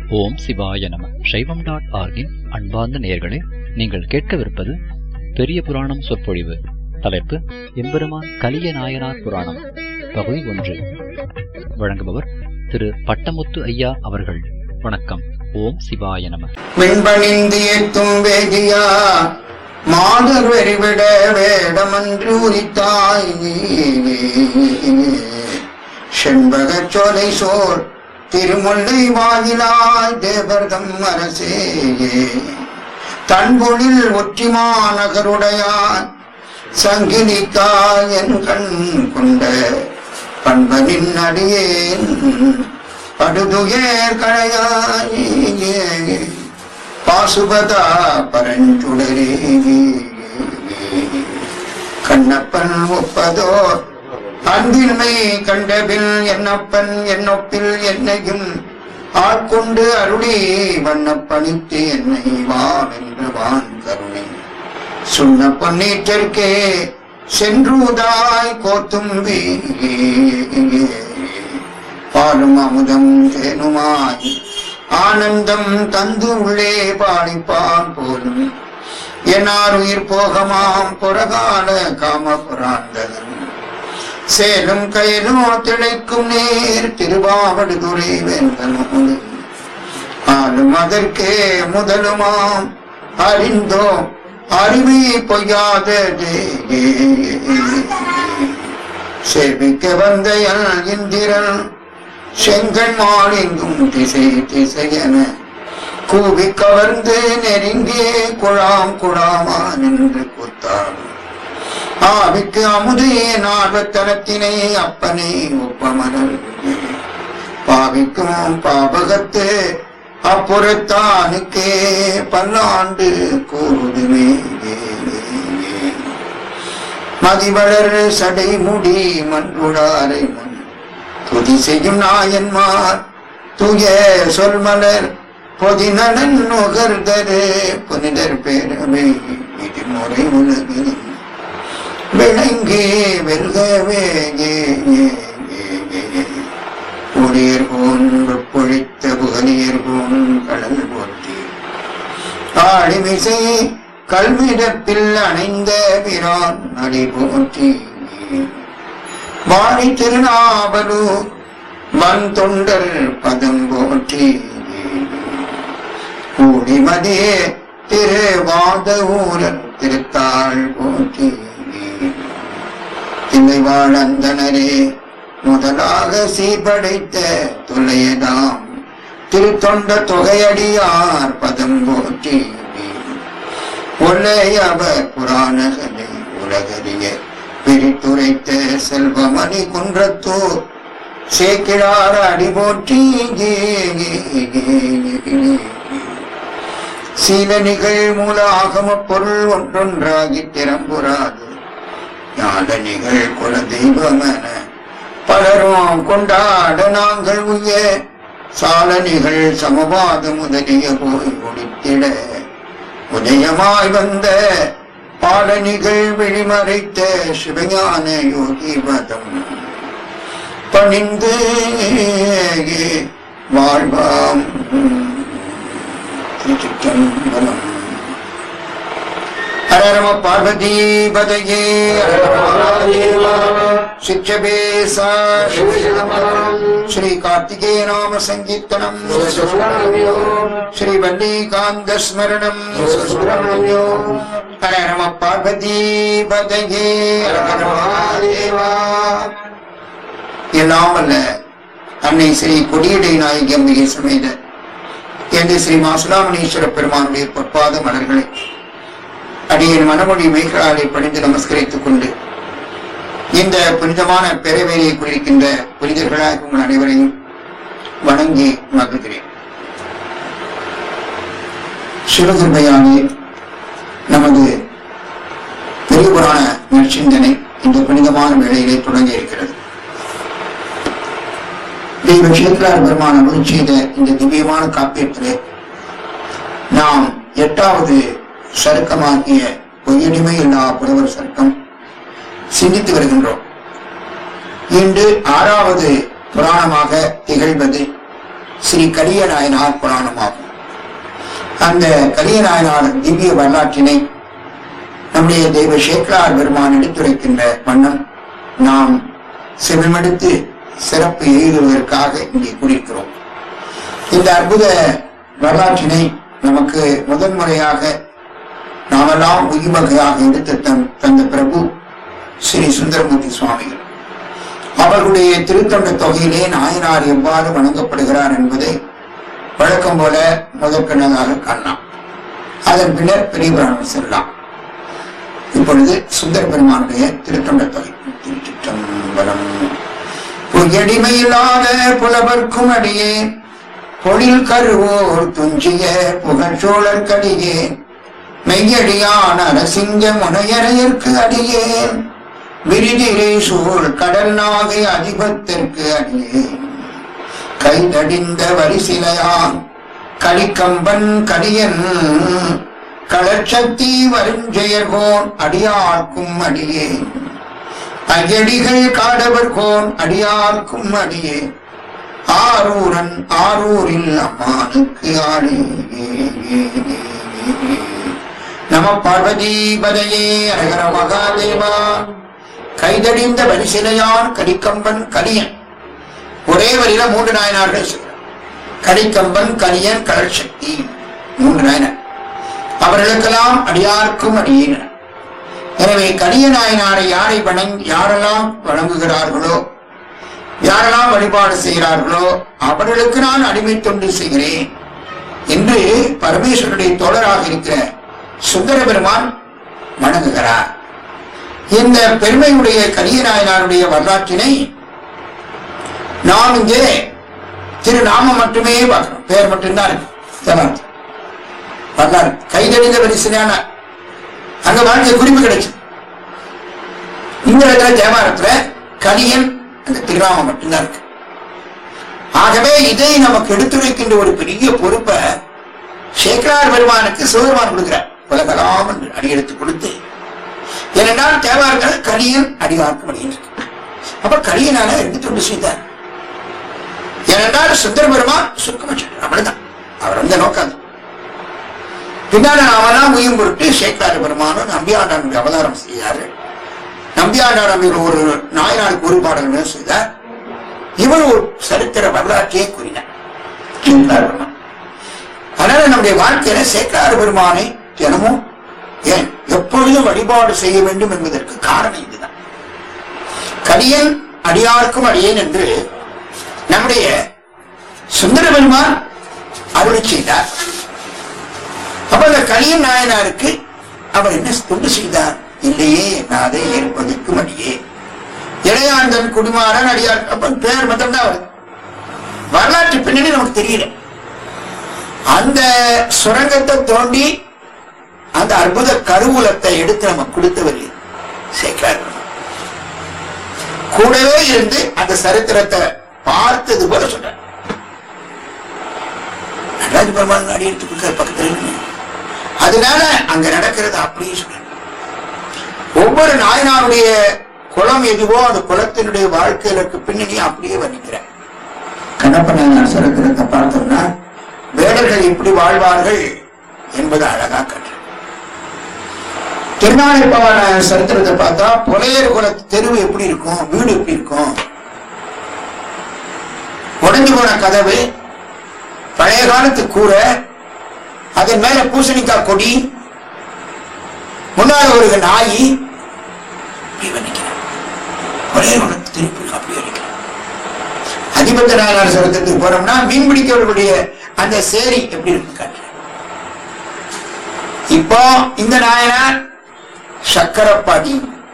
ஓம் சிவாய நம சைவம் டாட் ஆர்கின் அன்பார்ந்த நேயர்களே நீங்கள் கேட்கவிருப்பது பெரிய புராணம் சொற்பொழிவு தலைப்பு எம்பெருமான் கலிய நாயனார் புராணம் பகுதி ஒன்று வழங்குபவர் திரு பட்டமுத்து ஐயா அவர்கள் வணக்கம் ஓம் சிவாய நம வெண்பணிந்து ஏத்தும் வேதியா மாதர் வெறிவிட வேடமன்று உரித்தாய் செண்பகச் சோலை சோர் திருமுல்லை வாயிலாய் தேவர்தம் அரசே தன்பொழில் ஒற்றிமா நகருடையாய் சங்கிலித்தாய் என் கண் கொண்ட பண்பனின் அடியேன் படுதுயர் கழையாய் பாசுபதா பரஞ்சுடரே கண்ணப்பன் ஒப்பதோ அன்பின்மை கண்டபில் என்னப்பன் என்னொப்பில் என்னையும் ஆட்கொண்டு அருளி வண்ணப்பணித்து என்னை வாவென்று வான் கருணை சுண்ண பொன்னீற்றற்கே சென்றுதாய் கோத்தும்பி பாலும் அமுதம் தேனுமாய் ஆனந்தம் தந்து உள்ளே பாடிப்பான் போலும் என்னார் உயிர் போகமாம் புறகால காம புராந்தகன் சேலும் கயலோ திளைக்கும் நேர் திருவாவடுதுறை வெங்கனோடு ஆளும் அதற்கே முதலுமாம் அறிந்தோம் அறிவை பொய்யாததே சேவிக்க வந்த என் இந்திரன் செங்கன் மாலிங்கும் திசை திசையென கூவி கவர்ந்து நெருங்கியே குழாம் குழாமா நின்று கூத்தான் ஆவிக்கு அமுதே நார்வத்தனத்தினை அப்பனே ஒப்பமரல் பாவிக்கும் பாபகத்து அப்புறத்தானுக்கே பல்லாண்டு கூறுதுமே மதிவளர் சடை முடி மன்றுடாரை மண் துதி செய்யும் நாயன்மார் துய சொல்மலர் பொதிநலன் நுகர்தரு புனிதர் பேரவை விதிமுறை உலகில் விளங்கி வெல்கவே உடையர் போன்று பொழித்த புகழியர் போன் கடல் போற்றி ஆடிமிசை கல்விடப்பில் அணைந்த பிரான் அடி போற்றி வாணி திருநாவலு வன் தொண்டர் பதம் போற்றி கூடிமதியே திரு வாத ஊரர் திருத்தாள் போற்றி திளைவாழந்தனரே முதலாக சீர்படைத்த தொல்லையதாம் திருத்தொண்ட தொகையடியார் பதம் போற்றி ஒல்லையவர் புராணகளை உலகறிய பிரித்துரைத்த செல்வமணி குன்றத்தூர் சேக்கிழார் அடி போற்றி சீல நிகழ் மூல ஆகம பொருள் ஒன்றொன்றாகி திறம்புறாது ஞான நிகழ் குல தெய்வமென பலரும் கொண்டாட நாங்கள் உய சால நிகழ் சமபாத முதலிய போய் முடித்திட உதயமாய் வந்த பாலனிகள் வெளிமறைத்த சிவஞான யோகி பதம் பணிந்து வாழ்வாம் திருச்சிற்றம்பலம் ஹரரம பார்வதி பதையே சிச்சபேசா ஸ்ரீ கார்த்திகேய நாம சங்கீர்த்தனம் ஸ்ரீ வல்லிகாந்த ஸ்மரணம் ஹர நம பார்வதி பதையே எல்லாம் அல்ல அன்னை ஸ்ரீ கொடியடை நாயகி அம்பிகை சமேத என்று ஸ்ரீ மாசுலாமணீஸ்வர பெருமானுடைய பொற்பாத மலர்களை அடியின் மனமொழி மேகலாலை பணிந்து நமஸ்கரித்துக் கொண்டு இந்த புனிதமான பெறவேலையை குறிக்கின்ற புனிதர்களாக உங்கள் அனைவரையும் வணங்கி மகிழ்கிறேன் சிவகிருபையானே நமது பெரிய புராண நற்சிந்தனை இந்த புனிதமான வேளையிலே தொடங்கி இருக்கிறது தெய்வ சேக்கரார் பெருமான் அருள் செய்த இந்த திவ்யமான காப்பியத்திலே நாம் எட்டாவது சருக்கமாகிய பொய்யடிமை இல்லா புலவர் சருக்கம் சிந்தித்து வருகின்றோம் இன்று ஆறாவது புராணமாக திகழ்வது ஸ்ரீ கலிய நாயனார் புராணமாகும் அந்த கலிய நாயனார் திவ்ய வரலாற்றினை நம்முடைய தெய்வ சேக்கலார் பெருமான் எடுத்துரைக்கின்ற வண்ணம் நாம் செவிமடுத்து சிறப்பு எழுதுவதற்காக இங்கே கூறியிருக்கிறோம் இந்த அற்புத வரலாற்றினை நமக்கு முதன்முறையாக நாமெல்லாம் உயிர்வகையாக எடுத்து தந் தந்த பிரபு ஸ்ரீ சுந்தரமூர்த்தி சுவாமிகள் அவர்களுடைய திருத்தொண்ட தொகையிலே நாயனார் எவ்வாறு வணங்கப்படுகிறார் என்பதை வழக்கம் போல முதற்கண்ணதாக காணலாம் அதன் பின்னர் பெரிய புராணம் செல்லலாம் இப்பொழுது சுந்தர பெருமானுடைய திருத்தொண்ட தொகை திருச்சிற்றம்பலம் பொய்யடிமையில்லாத புலவர்க்கும் அடியே பொழில் கருவோர் துஞ்சிய புகழ்ச்சோழர் கடியே மெய்யடியான் அரசிங்க முனையரையர்க்கு அடியேன் விரிதிரை சூழ் கடல் நாகை அதிபத்திற்கு அடியேன் கைதடிந்த வரிசிலையான் கலிக்கம்பன் கடியன் களச்சக்தி வருஞ்செயர்கோன் அடியார்க்கும் அடியேன் ஐயடிகள் காடவர்கோன் அடியார்க்கும் அடியேன் ஆரூரன் ஆரூரில் அம்மானுக்கு ஆளே நம பார்வதி பதையே அரகர மகாதேவா கைதடிந்த வரிசிலையான் கலிக்கம்பன் கலியன் ஒரே வரியில மூன்று நாயனார்கள் சொல்றார். கலிக்கம்பன் கலியன் கடல் சக்தி மூன்று நாயனர் அவர்களுக்கெல்லாம் அடியார்க்கும் அடியேன் எனவே கலிய நாயனாரை யாரை வணங்கி யாரெல்லாம் வணங்குகிறார்களோ யாரெல்லாம் வழிபாடு செய்கிறார்களோ அவர்களுக்கு நான் அடிமை தொண்டு செய்கிறேன் என்று பரமேஸ்வருடைய தோழராக இருக்கிற சுந்தர பெருமான் வணங்குகிறார் இந்த பெருமையுடைய கலிய நாயனாருடைய வரலாற்றினை நாம் இங்கே திருநாமம் மட்டுமே பார்க்கிறோம் பெயர் மட்டும்தான் இருக்கு இதெல்லாம் வரலாறு கைதெழுந்த வரிசையான அங்க வாழ்க்கை குறிப்பு கிடைச்சு இந்த இடத்துல தேவாரத்துல கலியன் அந்த திருநாமம் மட்டும்தான் இருக்கு ஆகவே இதை நமக்கு எடுத்துரைக்கின்ற ஒரு பெரிய பொறுப்பை சேக்கரார் பெருமானுக்கு சிவபெருமான் கொடுக்கிறார் உலகலாம் என்று அடியெடுத்து கொடுத்து ஏனென்றால் தேவார்கள் கலியன் அடிவார்க்கும் அடியிருக்கு அப்ப கலியனால எடுத்து தொண்டு செய்தார் ஏனென்றால் சுந்தர பெருமான் சுருக்கமா சொல்றார் அவ்வளவுதான் அவர் அந்த நோக்கம் பின்னால நாமெல்லாம் உயிர் பொருட்டு சேக்கரார் பெருமானும் நம்பியாண்டான் அவதாரம் செய்தாரு நம்பியாண்டான் ஒரு நாயனாருக்கு ஒரு பாடல்கள் செய்தார் இவர் ஒரு சரித்திர வரலாற்றையே கூறினார் சேக்கரார் பெருமான் அதனால நம்முடைய வாழ்க்கையில சேக்கரார் பெருமானை தினமும் ஏன் எப்பொழுதும் வழிபாடு செய்ய வேண்டும் என்பதற்கு காரணம் இதுதான் கலியன் அடியார்க்கும் அடியேன் என்று நம்முடைய சுந்தர பெருமான் அருளை செய்தார் அப்ப அந்த கலியன் நாயனாருக்கு அவர் என்ன தொண்டு செய்தார் இல்லையே என்னாதே ஏற்பதற்கும் அடியே இளையாந்தன் குடிமாறன் அடியார் அப்ப பேர் மட்டும்தான் வருது வரலாற்று பின்னணி நமக்கு தெரியல அந்த சுரங்கத்தை தோண்டி அந்த அற்புத கருவூலத்தை எடுத்து நமக்கு கொடுத்தவர் சேக்கரார் கூடவே இருந்து அந்த சரித்திரத்தை பார்த்தது போல சொல்ற நடராஜ பெருமாள் அடி எடுத்து கொடுக்கிற பக்கத்துல நின்னு. அதனால அங்க நடக்கிறது அப்படியே சொல்ற ஒவ்வொரு நாயனாருடைய குலம் எதுவோ அந்த குலத்தினுடைய வாழ்க்கையில இருக்க பின்னணி அப்படியே வர்ணிக்கிறார் கண்ணப்ப நாயனார் சரித்திரத்தை பார்த்தோம்னா வேடர்கள் எப்படி வாழ்வார்கள் என்பது அழகா கற்று திருநாளைப்பவான சரித்திரத்தை பார்த்தா புலையர் குல தெருவு எப்படி இருக்கும் வீடு எப்படி இருக்கும் உடைஞ்சு போன கதவு பழைய காலத்து கூரை அதன் மேல பூசணிக்காய் கொடி முன்னால ஒரு நாய் இப்படி வர்ணிக்கிறார் புலையர் குலத்து தெருவு அப்படி வர்ணிக்கிறார் அதிபத்த நாயனார் சரித்திரத்துக்கு போனோம்னா மீன் பிடிக்கிறவர்களுடைய அந்த சேரி எப்படி இருக்கு காட்டுறேன் இப்போ இந்த நாயனார் சக்கரப்பாடி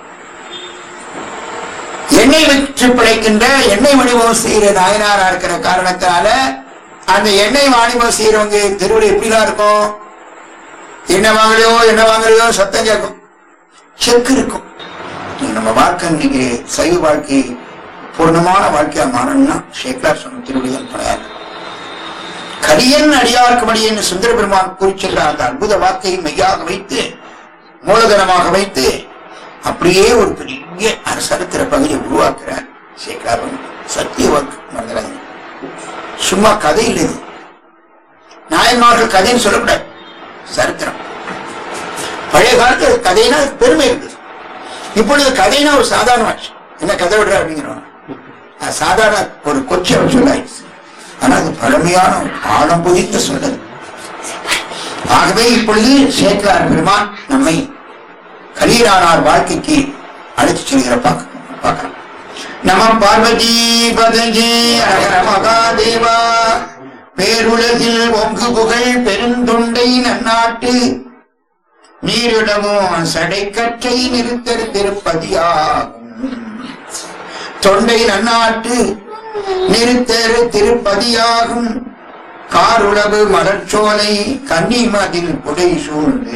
எண்ணெய் விற்று பிழைக்கின்ற எண்ணெய் வணிகம் செய்யற நாயனாரா இருக்கிற காரணத்தினால அந்த எண்ணெய் வாணிபம் செய்யறவங்க தெருவில் எப்படிலாம் இருக்கும் என்ன வாங்கலையோ என்ன வாங்கலையோ சத்தம் கேட்கும் செக்கு இருக்கும் நம்ம வாழ்க்கை இன்னைக்கு சைவ வாழ்க்கை பூர்ணமான வாழ்க்கையா மாறணும்னா சேக்கலார் சொன்ன திருவிழிகள் கிடையாது கரியன் அடியார்க்கு மடியன் சுந்தர பெருமான் குறிச்செல்ற அந்த அற்புத வாக்கை மெய்யாக வைத்து மூலதனமாக வைத்து அப்படியே ஒரு பெரிய சரித்திர பகுதியை உருவாக்குறார் சேகரார் சத்திய வாக்கு மறந்துடாதீங்க சும்மா கதை இல்லை இது நாயன்மார்கள் கதைன்னு சொல்லக்கூடாது சரித்திரம் பழைய காலத்துல கதைனா பெருமை இருந்தது இப்பொழுது கதைனா ஒரு சாதாரண விஷயம் என்ன கதை விடுற அப்படிங்கிறோம் அது சாதாரண ஒரு கொச்சை சொல்லாயிடுச்சு ஆனா அது பழமையான ஆழம் புதித்த சொல்லது ஆகவே இப்பொழுது சேக்கலார் பெருமான் நம்மை கலீரானார் வாழ்க்கைக்கு அழைத்து செல்கிற பார்க்க பார்க்கலாம் நம பார்வதி பதஜே அகர மகாதேவா பேருலகில் ஒங்கு புகழ் பெருந்தொண்டை நன்னாட்டு நீரிடமும் சடைக்கற்றை நிறுத்தர் திருப்பதியாகும் தொண்டை நன்னாட்டு நிறுத்தர் திருப்பதியாகும் காருளவு மலர்ச்சோலை கன்னிமதில் புடை சூழ்ந்து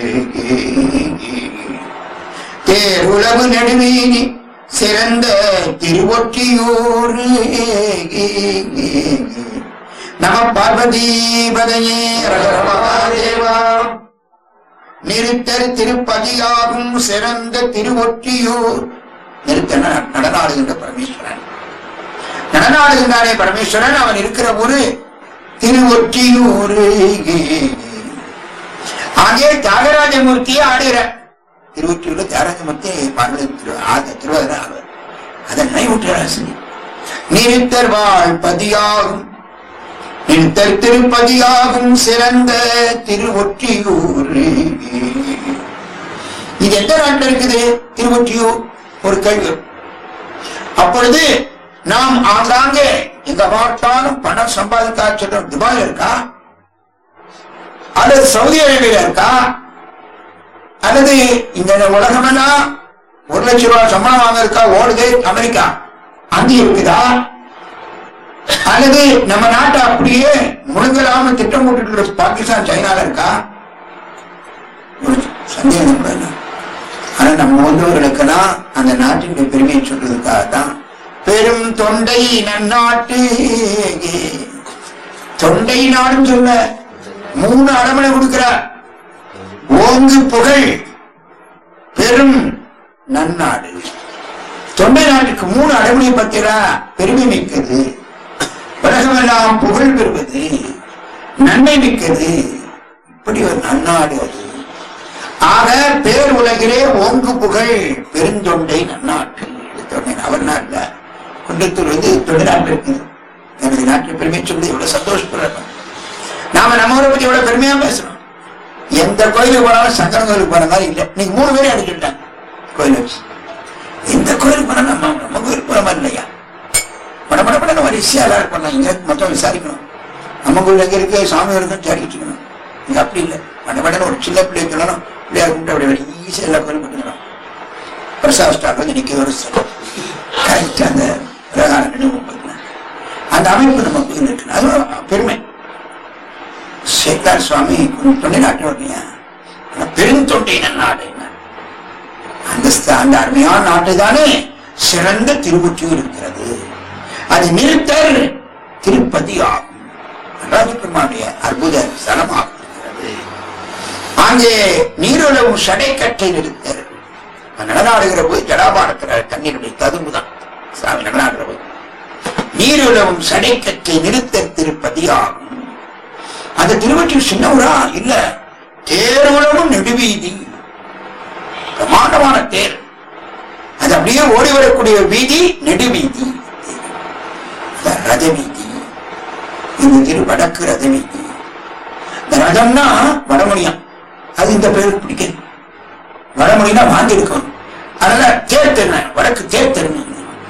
தேருளவு நடுவீனி சிறந்த திருவொற்றியூர் நம பார்வதீபதையே மகாதேவா நிறுத்தர் திருப்பதியாகும் சிறந்த திருவொற்றியூர் நிறுத்த நட- நடனாடுகின்ற பரமேஸ்வரன் நடனாடுகின்றானே பரமேஸ்வரன் அவன் இருக்கிற ஊரு திருவொற்றியூர் அங்கே தியாகராஜமூர்த்தியே ஆடுகிற திருவொற்றியூர்ல தியாகராஜமூர்த்தி பார்வதி திரு ஆத திருவாதிரை ஆடுவார் அதை நினைவுற்றாசி நிறுத்தர் வாழ் பதியாகும் நிறுத்தர் திருப்பதியாகும் சிறந்த திருவொற்றியூர் இது எந்த நாட்டில் இருக்குது திருவொற்றியூர் ஒரு கேள்வி அப்பொழுது நாம் ஆங்காங்கே எங்க பார்த்தாலும் பணம் சம்பாதிக்கா சொல்றோம் துபாயில் இருக்கா அல்லது சவுதி அரேபியா இருக்கா அல்லது இந்த உலகமெல்லாம் ஒரு லட்சம் ரூபாய் சம்பளம் வாங்க இருக்கா ஓடுது அமெரிக்கா அங்கே இருக்குதா அல்லது நம்ம நாட்டை அப்படியே முழுங்கலாம திட்டம் போட்டுட்டு இருக்கிற பாகிஸ்தான் சைனால இருக்கா ஒரு சந்தேகம் கூட இல்லை. ஆனா நம்ம முன்னோர்களுக்கெல்லாம் அந்த நாட்டினுடைய பெருமையை சொல்றதுக்காக தான் பெரும் தொண்டை நன்னாட்டு தொண்டை நாடுன்னு சொல்ல மூணு அடமனை கொடுக்கிறார் ஓங்கு புகழ் பெரும் நன்னாடு தொண்டை நாட்டுக்கு மூணு அடமனை பத்திரா பெருமை மிக்கது உலகமெல்லாம் புகழ் பெறுவது நன்மை மிக்கது இப்படி ஒரு நன்னாடு அது ஆக பேர் உலகிலே ஓங்கு புகழ் பெருந்தொண்டை நன்னாட்டு சொன்னேன் அவர் நாட்டில் குன்றத்தூர் வந்து தொண்டை நாட்டில் இருக்குது எனது நாட்டில் பெருமை சொல்லி எவ்வளவு சந்தோஷப்படுறோம் நாம நம்ம ஊரை பத்தி எவ்வளவு பெருமையா பேசுறோம் எந்த கோயிலுக்கு போனாலும் சங்கர கோயிலுக்கு போன மாதிரி இல்லை நீங்க மூணு பேரும் அடிச்சுட்டாங்க கோயிலை வச்சு எந்த கோயிலுக்கு போனா நம்ம நம்ம கோயிலுக்கு போற மாதிரி இல்லையா பட பட பட வரிசையா எல்லாரும் பண்ணலாம் இங்க மொத்தம் விசாரிக்கணும் நம்ம கோயில் எங்க இருக்கு சாமி இருக்கும் தேடிட்டு இருக்கணும் இங்க அப்படி இல்லை பட படன்னு ஒரு சின்ன பிள்ளைய சொல்லணும் பிள்ளையார் கும்பிட்டு அப்படி வரிசையா எல்லா கோயிலும் பண்ணிக்கலாம் பிரசாத ஸ்டாக் வந்து நிக்க வரிசை கரெக்ட் அந்த பிரகார நினைவு பண்ணலாம். அந்த அமைப்பு நம்ம கோயில் இருக்கு அது ஒரு பெருமை சேக்கார் சுவாமி தொண்டை நாட்டு வரலையா பெருந்தொண்டை நாடு அந்த ஸ்த- அந்த அருமையான நாட்டு தானே சிறந்த திருவொற்றியூர் இருக்கிறது அது நிறுத்தர் திருப்பதி ஆகும் நடராஜபெருமானுடைய அற்புத ஸ்தலமாகும் இருக்கிறது அங்கே நீருளவும் சடைக்கட்டை நிறுத்தர் அவன் நடனாடுகிற போது ஜடாபாரத்துல தண்ணீருடைய ததும்புதான் சாமி நடனாடுகிற போது நீருளவும் சடைக்கட்டை நிறுத்தர் திருப்பதி ஆகும் அந்த திருவற்றியூர் சின்னவரா இல்ல தேருலவும் நெடுவீதி பிரமாண்டமான தேர் அது அப்படியே ஓடி வரக்கூடிய ஒரு வீதி நெடுவீதி அதான் ரத வீதி இந்த திரு வடக்கு ரத வீதி இந்த ரதம்னா வடமொழியாம் அது இந்த பேருக்கு பிடிக்காது வடமொழினா வாந்தி எடுக்கணும் அதனால தேர் தெருன வடக்கு தேர் தெருன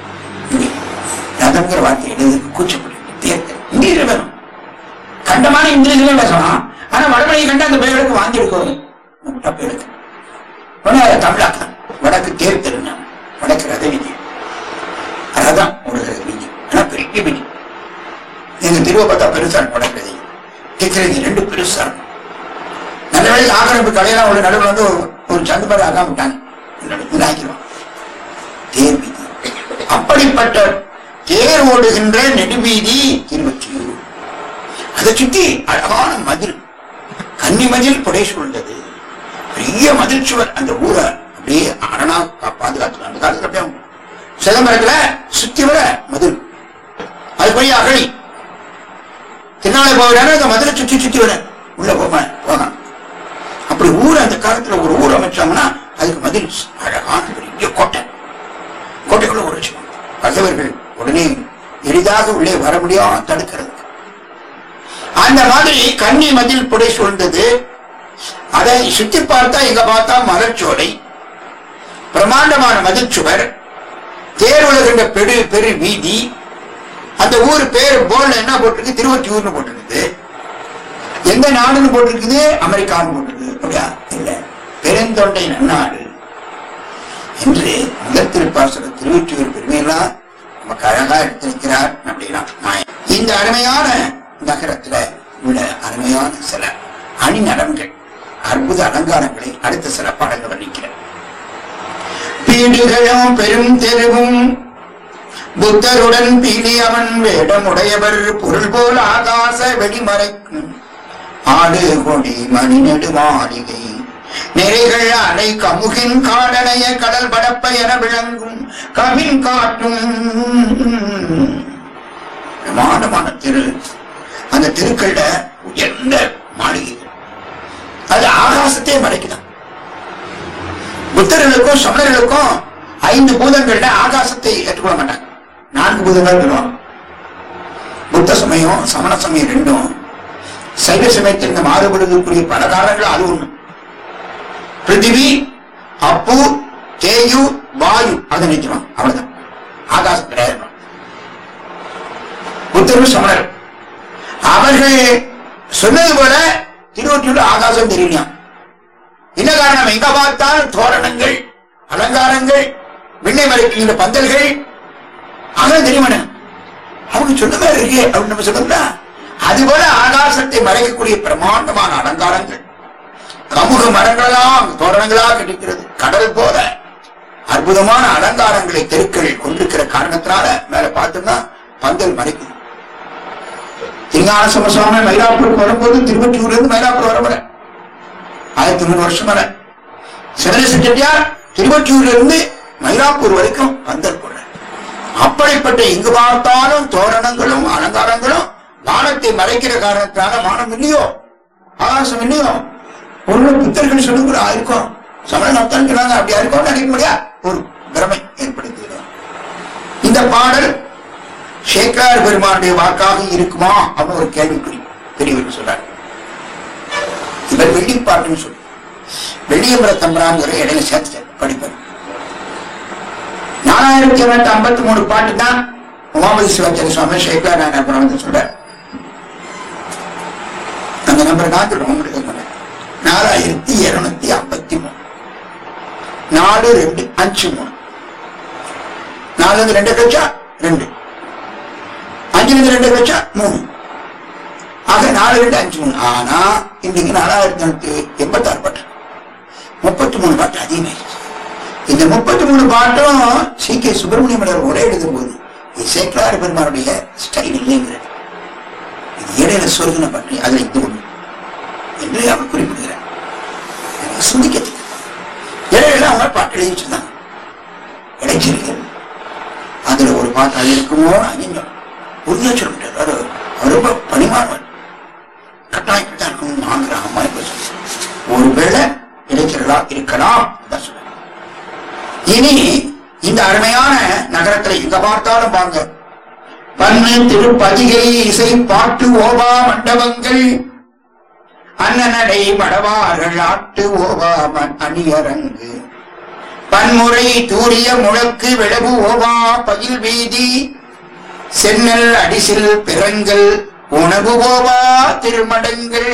ரதம்ங்கிற வார்த்தை எழுதுக்கு கூச்சப்படும் தேர் தெரு இங்கிலீஷ்ல வேணும் கண்டமான இங்கிலீஷ்ல பேசலாம் ஆனா வடமொழி கண்ட அந்த பேருக்கு வாந்தி எடுக்கணும் தப்பு எடுக்கு உடனே அதை தமிழாக்கலாம் வடக்கு தேர் தெருனா வடக்கு ரத வீதி ரதம் ஒரு வீதி ஆனா பெரிய வீதி எங்க திருவ பார்த்தா பெருசா இருக்கும் வடக்கு ரதி கேட்கறது ரெண்டு பெருசா இருக்கும் நல்ல வேலை ஆக்கிரமிப்பு கடையெல்லாம் உள்ள நடுவில் வந்து ஒரு- ஒரு சந்து மாதிரி ஆகாம விட்டாங்க இந்த ஆக்கிடுவான் தேர் வீதி அப்படிப்பட்ட தேர் ஓடுகின்ற நெடுவீதி திருவொற்றியூர் அதை சுத்தி அழகான மதில் கன்னி மதில் புடை சூழ்ந்தது பெரிய மதில் சுவர் அந்த ஊரை அப்படியே அரணா கா- பாதுகாத்து அந்த காலத்துல அப்படியே சிதம்பரத்துல சுத்தி வர மதில் அது பெரிய அகழி பின்னாலே போகிறாரு அந்த மதுரை சுத்தி சுத்தி வர உள்ள போக போனான் அப்படி ஊர் அந்த காலத்துல ஒரு ஊர் அமைச்சாங்கன்னா அதுக்கு மதில் அழகான பெரிய கோட்டை கோட்டைக்குள்ள ஒரு வச்சுக்கணும் பகைவர்கள் உடனே எளிதாக உள்ளே வர முடியாம தடுக்கிறது அந்த மாதிரி கன்னி மதில் புடை சூழ்ந்தது அதை சுத்தி பார்த்தா இங்க பார்த்தா மலர்ச்சோலை பிரமாண்டமான மதில் சுவர் தேர் உலகின்ற பெரு பெரு வீதி அந்த ஊர் பேர் போர்டுல என்ன போட்டிருக்கு திருவொற்றியூர்னு போட்டிருக்குது எந்த நாடுன்னு போட்டிருக்குது அமெரிக்கான்னு போட்டிருக்கு அப்படியா இல்ல பெருந்தொண்டை நன்னாடு என்று முதல் திருப்பாசன திருவொற்றியூர் பெருமையெல்லாம் நமக்கு அழகா எடுத்திருக்கிறார் அப்படின்னா நாயன். இந்த அருமையான நகரத்துல உள்ள அருமையான சில அணிநடன்கள் அற்புத அலங்காரங்களை அடுத்த சில பாடல்கள் வர்ணிக்கிறேன் பீடுகளும் பெரும் தெருவும் புத்தருடன் பீலி அவன் வேடமுடையவர் பொருள் போல் ஆகாச வெடிமறைக்கும் ஆடு கொடி மணி நெடு மாளிகை நிறைகள் அலை கமுகின் காடனைய கடல் படப்ப என விளங்கும் கவின் காட்டும் பிரமாண்டமான திரு அந்த திருக்கள்ல உயர்ந்த மாளிகை அது ஆகாசத்தையே மறைக்குதான் புத்தர்களுக்கும் சமணர்களுக்கும் ஐந்து பூதங்கள்ல ஆகாசத்தை ஏற்றுக்கொள்ள மாட்டாங்க நான்கு பூதங்கள் சொல்லுவாங்க புத்த சமயம் சமண சமயம் ரெண்டும் சைவ சமயத்திற்கு மாறுபடுவதற்குரிய பல காரணங்கள் அது ஒண்ணு பிருத்திவி அப்பு தேயு வாயு அதை நிற்கணும் அவ்வளவுதான் ஆகாசம் கிடையாது புத்தரும் சமணர் அவர்கள் சொன்னது போல திருவொற்றியூர் ஆகாசம் தெரியலையாம் என்ன காரணம் எங்க பார்த்தாலும் தோரணங்கள் அலங்காரங்கள் விண்ணை மறைக்கின்ற பந்தல்கள் அதான் தெரியுமன அவங்க சொன்ன மாதிரி இருக்கு அப்படின்னு நம்ம சொல்லல அதுபோல ஆகாசத்தை மறைக்கக்கூடிய பிரமாண்டமான அலங்காரங்கள் கமுக மரங்களெல்லாம் தோரணங்களா கிடைக்கிறது கடல் போல அற்புதமான அலங்காரங்களை தெருக்கள் கொண்டிருக்கிற காரணத்தினால மேல பார்த்தோம்னா பந்தல் மறைக்குது திருஞான சமசுவாமி மயிலாப்பூருக்கு வரும்போது திருவற்றியூர்ல இருந்து மயிலாப்பூர் வர வர ஆயிரத்தி முன்னூறு வருஷம் வர சிவனேச செட்டியார் திருவற்றியூர்ல இருந்து மயிலாப்பூர் வரைக்கும் பந்தல் போடுற அப்படிப்பட்ட எங்கு பார்த்தாலும் தோரணங்களும் அலங்காரங்களும் வானத்தை மறைக்கிற காரணத்தினால வானம் இல்லையோ ஆகாசம் இல்லையோ ஒரு புத்தர்கள் சொல்லுங்கிற இருக்கும் சமண நப்தான் சொன்னாங்க அப்படியா இருக்கும் நினைக்க முடியா ஒரு பிரமை ஏற்படுத்துகிறோம் இந்த பாடல் சேக்கரார் பெருமானுடைய வாக்காக இருக்குமா அப்படின்னு ஒரு கேள்விக்குறி பெரியவர் சொல்றார் இவர் வெள்ளிப்பாட்டுன்னு சொல்லி வெள்ளியம்பர தம்பராங்கிற இடையில சேர்த்து படிப்பார் நாலாயிரத்தி இருநூத்தி ஐம்பத்தி மூணு பாட்டு தான் உமாபதி சிவாச்சாரிய சுவாமி சேக்கரார் நாயனார் வந்து சொல்றார் அந்த நம்பரை நான் சொல்றேன் உங்களுக்கு சொல்றேன் நாலாயிரத்தி இருநூத்தி ஐம்பத்தி மூணு நாலு ரெண்டு அஞ்சு மூணு நாலு இருந்து ரெண்டு கழிச்சா ரெண்டு அஞ்சுல இருந்து ரெண்டு கழிச்சா மூணு ஆக நாலு ரெண்டு அஞ்சு மூணு ஆனா இன்னைக்கு நாலாயிரத்தி நானூத்தி எண்பத்தாறு பாட்டு முப்பத்தி மூணு பாட்டு அதிகமாயிருச்சு இந்த முப்பத்தி மூணு பாட்டும் சி கே சுப்பிரமணியம் ஒரே எழுதும் போது இது சேக்கலாறு பெருமானுடைய ஸ்டைல் இல்லைங்கிறது இது இடையில சொருகின பாட்டு அதுல இது ஒண்ணு என்று அவர் குறிப்பிடுகிறார் எனக்கு சிந்திக்க இடையில அவங்க பாட்டு எழுதி வச்சிருந்தாங்க இடைச்செருகள் அதுல ஒரு பாட்டு அது இருக்குமோ அஞ்சு உறுதியா சொல்ல முடியாது அவர் அவர் ரொம்ப பணிமானவர் கட்டாயம் இப்படித்தான் இருக்கணும் நான்கு அம்மா இப்ப சொல்றேன். ஒருவேளை இடைச்செருளா இருக்கலாம் அதான் சொல்றேன். இனி இந்த அருமையான நகரத்துல எங்க பார்த்தாலும் வாங்க பண்ணு திருப்பதிகை இசை பாட்டு ஓவா மண்டபங்கள் அன்னநடை மடவார்கள் ஆட்டு ஓவா ம- அணியரங்கு பன்முறை தூரிய முழக்கு விளவு ஓவா பயில் வீதி சென்னல் அடிசில் பிறங்கள் உணவு ஓவா திருமடங்கள்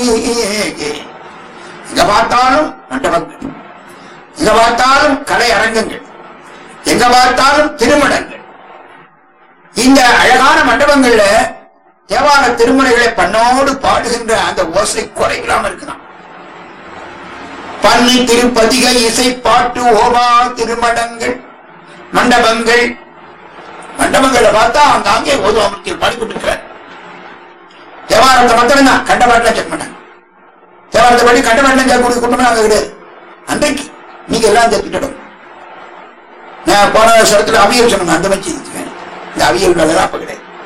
எங்க பார்த்தாலும் மண்டபங்கள் எங்க பார்த்தாலும் கலை அரங்கங்கள் எங்க பார்த்தாலும் திருமணங்கள் இந்த அழகான மண்டபங்கள்ல தேவார திருமுறைகளை பண்ணோடு பாடுகின்ற அந்த ஓசை குறையில்லாம இருக்குதான் பண்ணி திருப்பதிக இசை பாட்டு ஓவா திருமடங்கள் மண்டபங்கள் மண்டபங்கள்ல பார்த்தா அங்க அங்கே ஓதுவாமத்தில் பாடிக்கொண்டு இருக்கிறார் தேவாரத்தை மட்டும் தான் கண்ட பாட்டுல செக் பண்ணாங்க தேவாரத்தை படி கண்ட பாட்டுல செக் கொடுக்க கொண்டு அங்க கிடையாது அன்றைக்கு நீங்க எல்லாம் தெரிஞ்சுக்கிட்டோம் நான் போன வருஷத்துல அவியல் சொன்னாங்க அந்த மாதிரி இந்த அவியல் வேலை அப்ப கிடையாது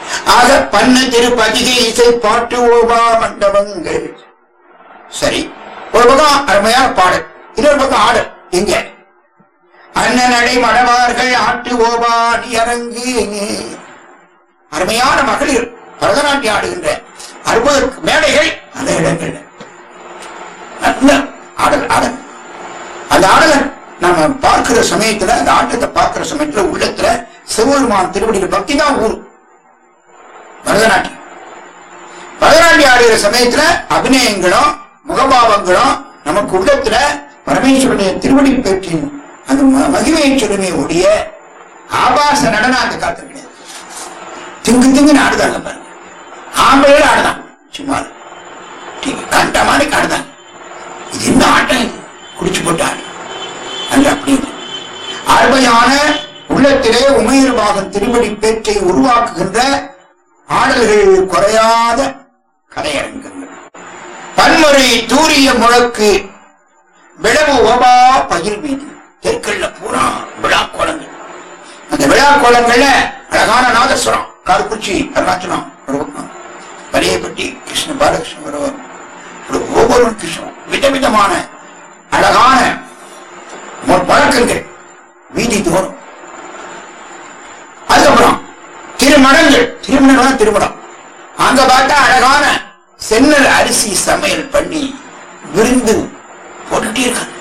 ஆக பண்ண திருப்பதிகை இசை பாட்டு ஓபா மண்டபங்கள் சரி ஒரு பக்கம் அருமையான பாடல் இன்னொரு பக்கம் ஆடல் எங்க அண்ணனடை மடவார்கள் ஆட்டு ஓபா நீ அரங்கு அருமையான மகளிர் பரதநாட்டியம் ஆடுகின்ற அற்புத மேடைகள் அந்த இடங்கள் நல்ல ஆடல் ஆடல் அந்த ஆடலை நாம பார்க்கிற சமயத்துல அந்த ஆட்டத்தை பார்க்கிற சமயத்துல உள்ளத்துல சிவபெருமான் திருவடிகள் பக்தி தான் ஊரும் பரதநாட்டியம் பரதநாட்டியம் ஆடுகிற சமயத்துல அபிநயங்களும் முகபாவங்களும் நமக்கு உள்ளத்துல பரமேஸ்வரனுடைய திருவடி பேற்றின் அந்த ம- மகிமையை சொல்லுமே ஒழிய ஆபாச நடனம் அந்த காலத்துல கிடையாது திங்கு திங்குன்னு ஆடுதாங்க பாருங்க ஆம்பளையில ஆடுதான் சும்மா டிவி கண்ட மாதிரி ஆடுதாங்க இது என்ன ஆட்டம் இது குடிச்சு போட்டாரு அல்ல அப்படி இல்லை. அருமையான உள்ளத்திலே உமையர் பாகன் திருவடி பேச்சை உருவாக்குகின்ற ஆடல்கள் குறையாத கலையரங்கங்கள் பன்முறை தூரிய முழக்கு விளவு ஓபா பகிர் வீதி தெற்கல்ல பூரா விழா கோலங்கள் அந்த விழா கோலங்கள்ல அழகான நாதஸ்வரம் கார்குச்சி அருணாச்சலம் ஒரு பக்கம் வலியப்பட்டி கிருஷ்ண பாலகிருஷ்ணன் ஒருவர் ஒரு ஒவ்வொரு கிருஷ்ணன் விதவிதமான அழகான மு- முழக்கங்கள் வீதி தோறும் அதுக்கப்புறம் திருமணங்கள் திருமணம் திருமணம் அங்க பார்த்தா அழகான சென்னல் அரிசி சமையல் பண்ணி விருந்து போட்டுட்டே இருக்காங்க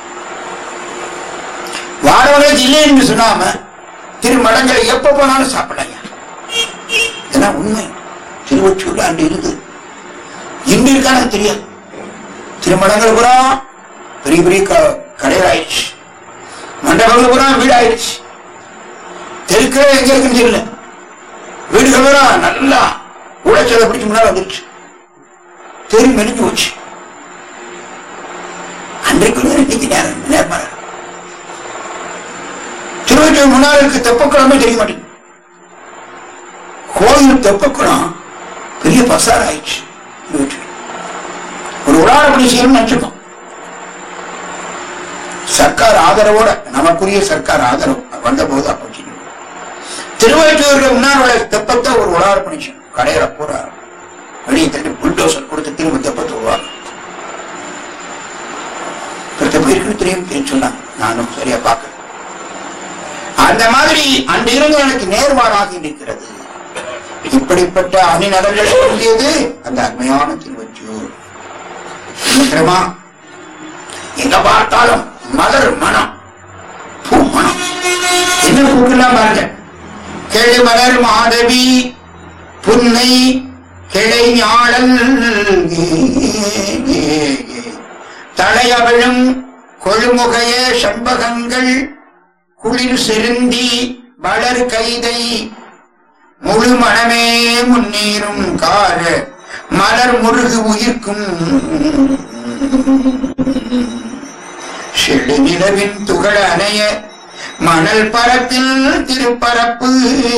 வாரவங்க இல்லைன்னு சொன்னாம திருமணங்களை எப்ப போனாலும் சாப்பிடலாம் இதெல்லாம் உண்மை திருவொச்சூர்ல அன்று இருந்தது இன்று இருக்கானு தெரியாது திருமணங்கள் பூரா பெரிய பெரிய க- கடைகள் ஆயிடுச்சு மண்டபங்கள் பூரா வீடு ஆயிடுச்சு தெருக்களே எங்க இருக்குன்னு தெரியல வீடுகள் பூரா நல்லா உழைச்சதை பிடிச்சு முன்னால வந்துருச்சு தெரு மெலிஞ்சு போச்சு அன்றைக்கு வேற இன்னைக்கு நேரம் நேர்மாற திருவள்ளூர் முன்னால் இருக்க தெப்பக்குளமே தெரிய மாட்டேங்குது கோயில் தெப்பக்குளம் பெரிய பசார் ஆயிடுச்சு திருவொற்றியூர். ஒரு உடாரப்படி செய்யணும்னு நினைச்சிருக்கோம் சர்க்கார் ஆதரவோட நமக்குரிய சர்க்கார் ஆதரவு வந்த போது அப்போ திருவள்ளூர்ல முன்னாள் உள்ள தெப்பத்தை ஒரு உடார பண்ணிச்சு கடையில பூரா வெளியே தள்ளி புல்டோசர் கொடுத்து திரும்ப தெப்பத்தை உருவாங்க தெப்பம் இருக்குன்னு தெரியும் தெரியும் சொன்னாங்க நானும் சரியா பார்க்கல அந்த மாதிரி அந்த இருந்தவனுக்கு நேர்மாறாக இருக்கிறது இப்படிப்பட்ட அணிநடல்களை பொருந்தியது அந்த அருமையான திருவொற்றியூர் தெரியுமா எங்க பார்த்தாலும் மலர் மனம் பூ மனம் என்ன பூக்கெல்லாம் பாருங்க கிளை மலர் மாதவி புன்னை கிளை ஞாழல் தலையவிழும் கொழுமுகைய சண்பகங்கள் குளிர் செருந்தி வளர் கைதை முழு மனமே முன்னேறும் கார மலர் முருகு உயிர்க்கும் செழு நிலவின் துகள அணைய மணல் பரப்பில் திருப்பரப்பு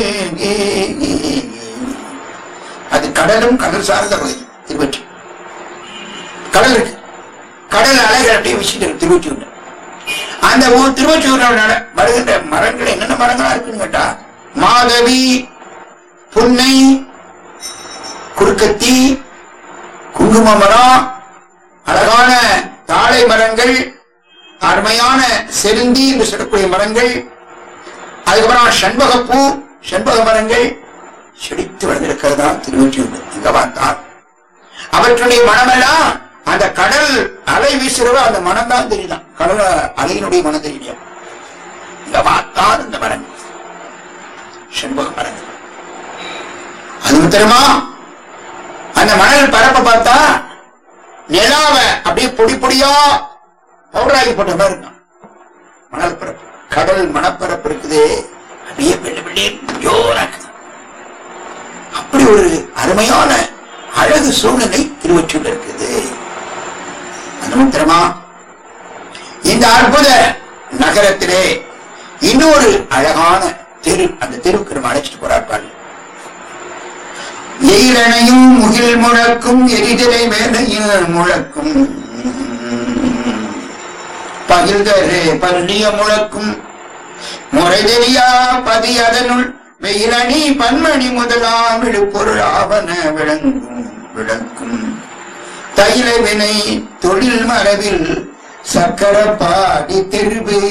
அது கடலும் கடல் சார்ந்த பகுதி திருவற்றி கடல் இருக்கு கடல் அலைகள் அப்படியே வச்சுட்டு இருக்கு திருவற்றியூர்ல அந்த ஊர் திருவற்றியூர்ல நட- வருகின்ற மரங்கள் என்னென்ன மரங்களா இருக்குன்னு கேட்டா மாதவி புன்னை குறுக்கத்தி குங்கும மரம் அழகான தாழை மரங்கள் அருமையான செருந்தி என்று சொல்லக்கூடிய மரங்கள் அதுக்கப்புறம் செண்பகப்பூ செண்பக மரங்கள் செழித்து வளர்ந்திருக்கிறதா திருவற்றியூர் இங்க பார்த்தால் அவற்றுடைய மனமெல்லாம் அந்த கடல் அலை வீசுறவ அந்த மனம் தான் தெரியுதான் கடல் அலையினுடைய மனம் தெரியல இங்க பார்த்தால் இந்த மரங்கள் செண்பக மரங்கள் அது தெரியுமா அந்த மணல் பரப்ப பார்த்தா நிலாவ அப்படியே பொடி பொடியா பவுடராகி போட்ட மாதிரி இருக்கும் மணல் பரப்பு கடல் மணப்பரப்பு இருக்குது அப்படியே வெள்ளை வெள்ளே ஜோரா இருக்குது அப்படி ஒரு அருமையான அழகு சூழ்நிலை திருவொற்றியூர்ல இருக்குது அது தெரியுமா இந்த அற்புத நகரத்திலே இன்னொரு அழகான தெரு அந்த தெருவுக்கு நம்ம அழைச்சிட்டு போறார் பாருங்க எயிரணையும் முகில் முழக்கும் எரிதலை வேலையில் முழக்கும் பகிர்தரே பள்ளிய முழக்கும் முறை தெரியா பதி அதனுள் வெயிலணி பன்மணி முதலாம் விழுப்பொருள் ஆவன விளங்கும் விளக்கும் தைல வினை தொழில் மரபில் சக்கர பாடி தெருவு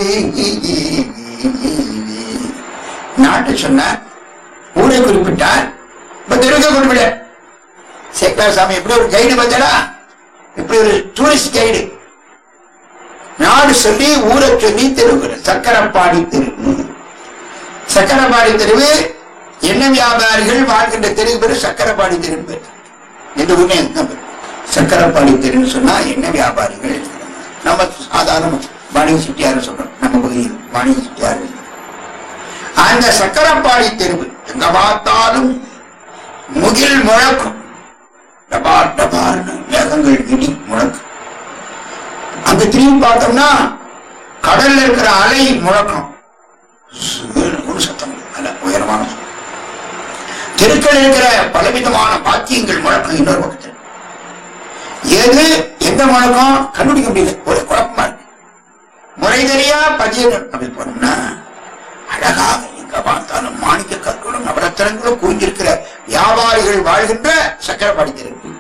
நாட்டு சொன்னார் ஊரை குறிப்பிட்டார் இப்ப தெருக்க குறிப்பிட சேக்கலா சாமி எப்படி ஒரு கைடு பார்த்தடா இப்படி ஒரு டூரிஸ்ட் கைடு நாடு சொல்லி ஊரை சொல்லி தெருவு சக்கரப்பாடி தெருவு சக்கரப்பாடி தெருவு என்ன வியாபாரிகள் வாழ்கின்ற தெருவு பேரு சக்கரப்பாடி தெருவு பேரு இந்த ஊர்ல எங்க பேரு சக்கரப்பாடி தெருன்னு சொன்னா என்ன வியாபாரிகள் நம்ம சாதாரண வாணிக செட்டியார் சொல்றோம் நம்ம பகுதியில் வாணிக செட்டியார் அந்த சக்கரப்பாடி தெருவு எங்க பார்த்தாலும் முகில் முழக்கும் டபார் டபார்னு மேகங்கள் இடி முழக்கும் அங்க திரும்பி பார்த்தோம்னா கடல்ல இருக்கிற அலை முழக்கம் சுன்னு ஒரு சத்தம் அல்ல உயரமான சத்தம். தெருக்கள் இருக்கிற பலவிதமான பாக்கியங்கள் முழக்கம் இன்னொரு பக்கத்தில் எது எந்த முழக்கம் கண்டுபிடிக்க முடியல ஒரு குழப்பமா இருக்கு முறை தெரியா பதியங்கள் அப்படி போனோம்னா அழகாக எங்க பார்த்தாலும் மாணிக்க கற்களும் நவரத்தனங்களும் குவிஞ்சிருக்கிற வியாபாரிகள் வாழ்கின்ற சக்கரப்பாடி தெருக்கு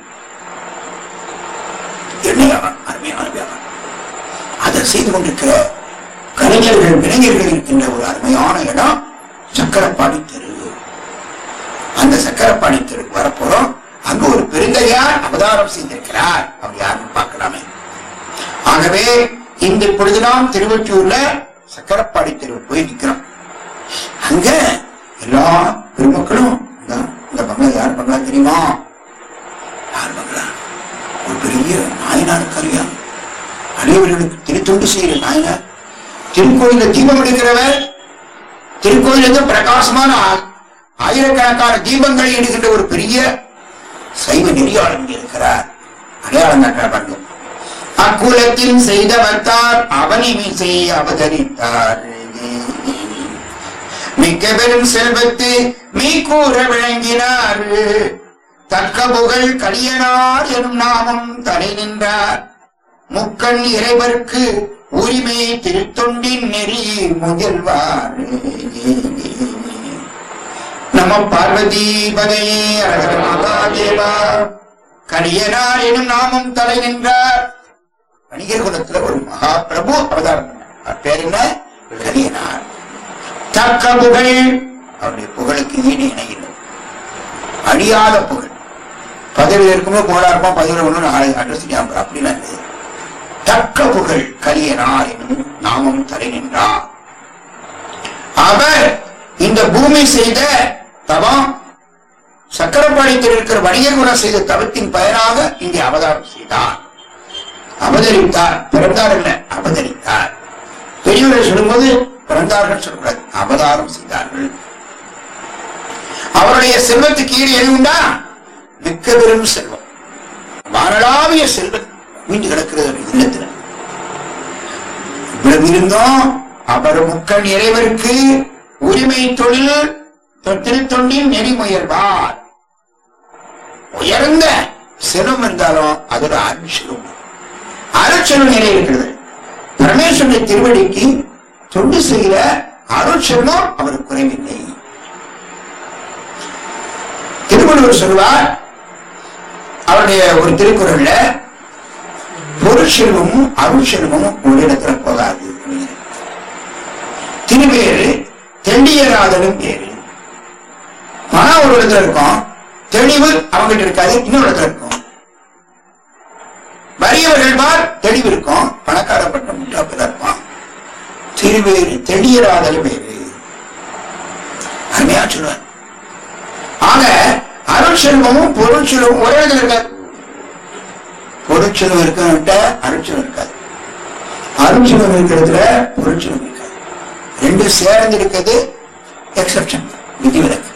என்ன வியாபாரம் அருமையான வியாபாரம் அதை செய்து கொண்டிருக்கிற கலைஞர்கள் விளைஞர்கள் இருக்கின்ற ஒரு அருமையான இடம் சக்கரப்பாடி தெரு அந்த சக்கரப்பாடி தெருக்கு வரப்போறோம் அங்கு ஒரு பெருந்தையார் அவதாரம் செய்திருக்கிறார் அப்படி யாருன்னு பார்க்கலாமே ஆகவே இந்த இப்பொழுது நாம் திருவொற்றியூர்ல சக்கரப்பாடி தெரு போயிருக்கிறோம் அங்க எல்லா பெருமக்களும் இந்த இந்த பங்களா யார் பங்களா தெரியுமா யார் பங்களா ஒரு பெரிய நாயனார் கரியா அனைவர்களுக்கு திருத்தொண்டு செய்கிற நாயனார் திருக்கோயில தீபம் எடுக்கிறவர் திருக்கோயிலுக்கு பிரகாசமான ஆ- ஆயிரக்கணக்கான தீபங்களை எடுக்கின்ற ஒரு பெரிய சைவ நெறியாளர் இங்கே இருக்கிறார் அடையாளம் காட்டுறார் பாருங்க அக்குலத்தில் செய்தவர்த்தார் அவனி மீசை அவதரித்தார் மிக்க பெரும் செல்வத்து மீ கூற விளங்கினார் தக்க புகழ் கலியனார் எனும் நாமம் தலை நின்றார் முக்கண் இறைவர்க்கு உரிமை திருத்தொண்டின் நெறி முயல்வார் நம பார்வதி பதையே அழகர மகாதேவா கலியனார் எனும் நாமம் தலை நின்றார் வணிகர் குலத்துல ஒரு மகா பிரபு அவதாரம் பண்ணார். அவர் பேர் என்ன கலியனார் தக்க புகழ் அவருடைய புகழுக்கு ஈடு இணையில்லை அழியாத புகழ் பதவியில் இருக்கும்போது புகழா இருப்பான் பதவியில் ஒண்ணு நாளை அட்ரஸ் ஞாபகம் அப்படிலாம் இல்லை தக்க புகழ் கலியனார் என்னும் நாமம் தலை நின்றார் அவர் இந்த பூமி செய்த தவம் சக்கரப்பாளையத்தில் இருக்கிற வணிகர் குலம் செய்த தவத்தின் பயனாக இங்கே அவதாரம் செய்தார் அவதரித்தார் பிறந்தார் இல்ல அவதரித்தார் பெரியவர்கள் சொல்லும்போது பிறந்தார்கள் சொல்லக்கூடாது அவதாரம் செய்தார்கள் அவருடைய செல்வத்துக்கு ஈடு எது உண்டா மிக்க பெரும் செல்வம் வானளாவிய செல்வம் மீண்டு கிடக்கிறது ஒரு இல்லத்துல இவ்வளவு இருந்தும் அவர் முக்கண் இறைவருக்கு உரிமை தொழில் திருத்தொண்டின் நெறிமுயல்வார் உயர்ந்த செல்வம் இருந்தாலும் அது ஒரு அருட்செல்வம் அருட்செல்வம் நிலை இருக்கிறது பரமேஸ்வரனுடைய திருவடிக்கு தொண்டு செய்கிற அருட்செல்வம் அவருக்கு குறைவில்லை திருவள்ளுவர் சொல்வார் அவருடைய ஒரு திருக்குறள்ல பொருட்செல்வமும் அருட்செல்வமும் ஒரு இடத்துல போகாது அப்படிங்கிறார். திருவேறு தெண்டியராதலும் பேரு பணம் ஒரு இடத்துல இருக்கும் தெளிவு அவங்ககிட்ட இருக்காது இன்னொரு இடத்துல இருக்கும் வறியவர்கள் பார் தெளிவு இருக்கும் பணக்காரப்பட்ட முட்டாப்பில் இருப்பான் திருவேறு தெளியராதல் பேரு அருமையா சொல்லுவார் ஆக அருட்செல்வமும் பொருட்செல்வமும் ஒரே இடத்துல இருக்காது பொருட்செல்வம் இருக்கிறவன்ட்ட அருட்செல்வம் இருக்காது அருட்செல்வம் இருக்கிற இடத்துல பொருட்செல்வம் இருக்காது ரெண்டும் சேர்ந்து இருக்கிறது எக்ஸப்ஷன் விதிவிலக்கு